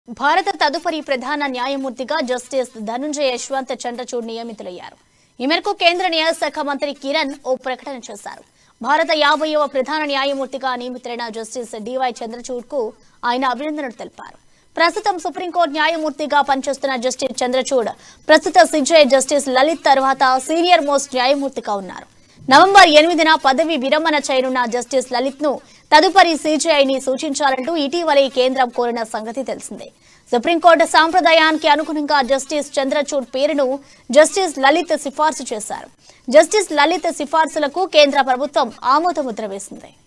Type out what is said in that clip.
భారత తదుపరి ప్రధాన న్యాయమూర్తిగా జస్టిస్ ధనుంజయ యశ్వంత్ చంద్రచూడ్ నియమితులయ్యారు ఈ మేరకు కేంద్ర న్యాయశాఖ మంత్రి కిరణ్ ఓ ప్రకటన చేశారు భారత యాభైవ ప్రధాన న్యాయమూర్తిగా నియమితులైన జస్టిస్ డివై చంద్రచూడ్ కు ఆయన అభినందనలు తెలిపారు ప్రస్తుతం సుప్రీంకోర్టు న్యాయమూర్తిగా పనిచేస్తున్న జస్టిస్ చంద్రచూడ్ ప్రస్తుత సిజే జస్టిస్ లలిత్ తర్వాత సీనియర్ మోస్ట్ న్యాయమూర్తిగా ఉన్నారు నవంబర్ ఎనిమిదిన పదవి విరమణ చేయనున్న జస్టిస్ లలిత్ ను తదుపరి సీజీఐని సూచించాలంటూ ఇటీవలే కేంద్రం కోరిన సంగతి తెలిసిందే సుప్రీంకోర్టు సాంప్రదాయానికి అనుగుణంగా జస్టిస్ చంద్రచూడ్ పేరును జస్టిస్ లలిత్ సిఫార్సు చేశారు జస్టిస్ లలిత్ సిఫార్సులకు కేంద్ర ప్రభుత్వం ఆమోద ముద్ర వేసింది